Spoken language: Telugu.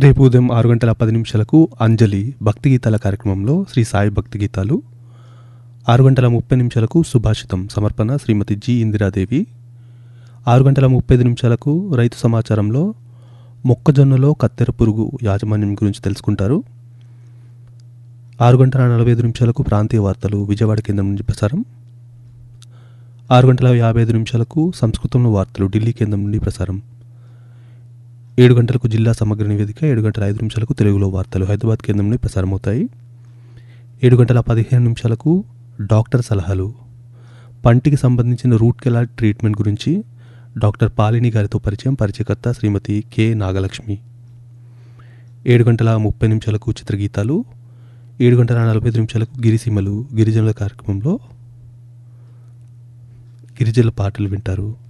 రేపు ఉదయం ఆరు గంటల పది నిమిషాలకు అంజలి భక్తి గీతాల కార్యక్రమంలో శ్రీ సాయి భక్తి గీతాలు ఆరు గంటల ముప్పై నిమిషాలకు సుభాషితం సమర్పణ శ్రీమతి జి ఇందిరాదేవి ఆరు గంటల ముప్పై ఐదు నిమిషాలకు రైతు సమాచారంలో మొక్కజొన్నలో కత్తెర పురుగు యాజమాన్యం గురించి తెలుసుకుంటారు ఆరు గంటల నలభై ఐదు నిమిషాలకు ప్రాంతీయ వార్తలు విజయవాడ కేంద్రం నుంచి ప్రసారం ఆరు గంటల యాభై ఐదు నిమిషాలకు సంస్కృతంలో వార్తలు ఢిల్లీ కేంద్రం నుండి ప్రసారం ఏడు గంటలకు జిల్లా సమగ్ర నివేదిక ఏడు గంటల ఐదు నిమిషాలకు తెలుగులో వార్తలు హైదరాబాద్ కేంద్రం నుండి ప్రసారమవుతాయి ఏడు గంటల పదిహేను నిమిషాలకు డాక్టర్ సలహాలు పంటికి సంబంధించిన రూట్ కెనాల్ ట్రీట్మెంట్ గురించి డాక్టర్ పాలిని గారితో పరిచయం పరిచయకర్త శ్రీమతి కె నాగలక్ష్మి ఏడు గంటల ముప్పై నిమిషాలకు చిత్రగీతాలు ఏడు గంటల నలభై ఐదు నిమిషాలకు గిరిసీమలు గిరిజనుల కార్యక్రమంలో గిరిజనుల పాటలు వింటారు